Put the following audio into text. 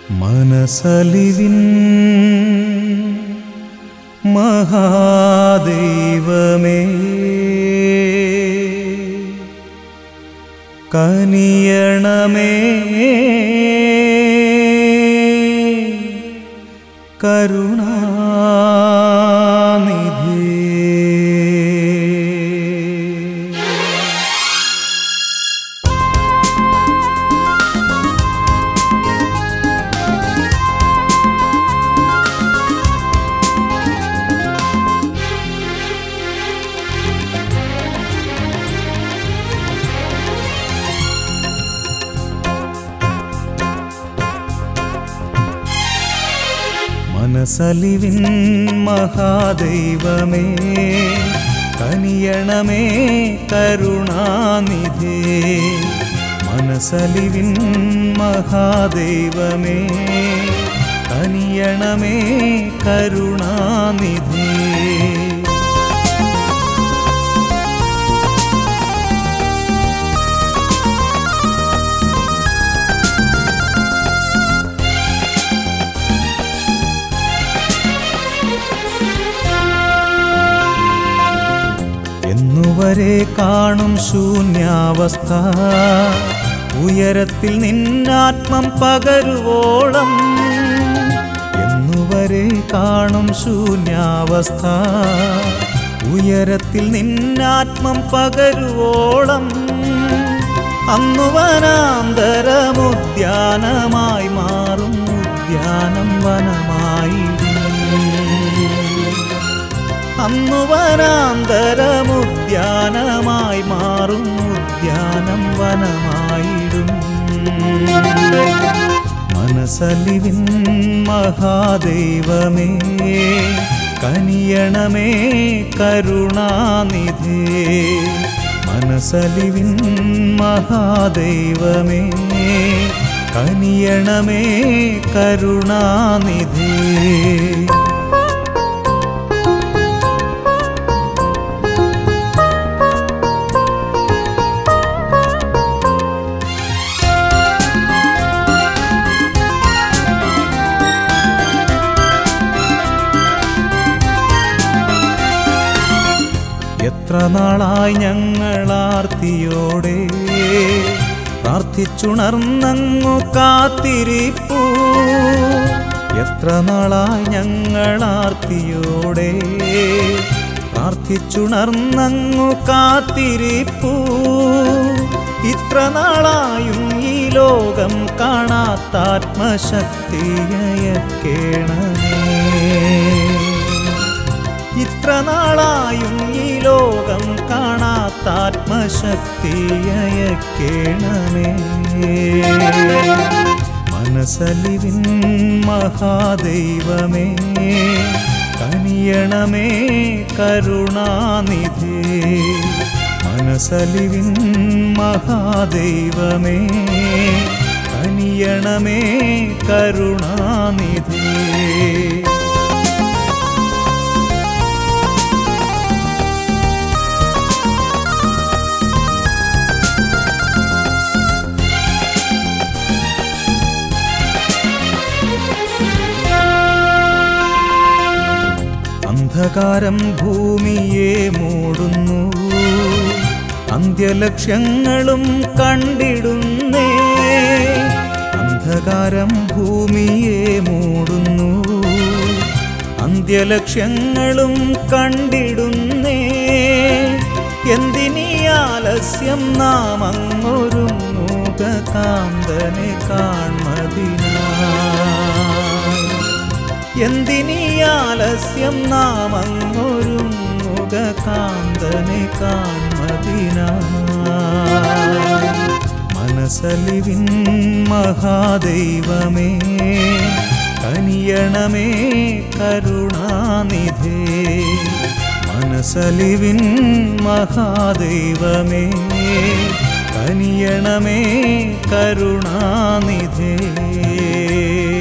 മനസലിവിൻ മഹാദൈവമേ കനിയണമേ കരുണാനിധി മനസലിവിൻ മഹാദൈവമേ കനിയണമേ കരുണാനിധേ മനസലിവിൻ മഹാദൈവമേ കനിയണമേ കരുണാനിധേ എന്നുവരെ കാണും ശൂന്യാവസ്ഥ ഉയരത്തിൽ നിന്നാത്മം പകരുവോളം എന്നുവരെ കാണും ശൂന്യാവസ്ഥ ഉയരത്തിൽ നിന്നാത്മം പകരുവോളം അന്നു വനാന്തരമുദ്യാനമായി മാറും ഉദ്യാനം വനമായിടും അന്നു വനാന്തരമുദ്യാനമായി മാറും ഉദ്യാനം വനമായിടും മനസലിവിൻ മഹാദൈവമേ കനിയണമേ കരുണാനിധേ മനസലിവിൻ മഹാദൈവമേ കനിയണമേ കരുണാനിധേ എത്ര നാളായി ഞങ്ങളാർത്തിയോടെ പ്രാർത്ഥിച്ചുണർന്നങ്ങു കാത്തിരിപ്പൂ എത്ര നാളായി ഞങ്ങളാർത്തിയോടെ പ്രാർത്ഥിച്ചുണർന്നങ്ങു കാത്തിരിപ്പൂ ഇത്ര നാളായും ഈ ലോകം കാണാത്ത ആത്മശക്തിയക്കേണമേ ഇത്ര നാളായും ഈ ലോകം കാണാത്ത ആത്മശക്തിയക്കേണമേ മനസലിവിൻ മഹാദൈവമേ കനിയണമേ കരുണാനിധേ മനസലിവിൻ മഹാദൈവമേ കനിയണമേ കരുണാനിധേ അന്ധകാരം ഭൂമിയെ മൂടുന്നു അന്ത്യലക്ഷ്യങ്ങളും കണ്ടിടുന്നേ അന്ധകാരം ഭൂമിയെ മൂടുന്നു അന്ത്യലക്ഷ്യങ്ങളും കണ്ടിടുന്നേ എന്തിനീ ആലസ്യം നാം അങ്ങൊരുങ്ങുക കാന്തനെ കാൺമതിനായി എന്തിനീ ആലസ്യം നാം അങ്ങൊരുങ്ങുക കാന്തനെ കാൺമതിനായി മനസലിവിൻ മഹാദൈവമേ കനിയണമേ കരുണാനിധേ മനസലിവിൻ മഹാദൈവമേ കനിയണമേ കരുണാനിധേ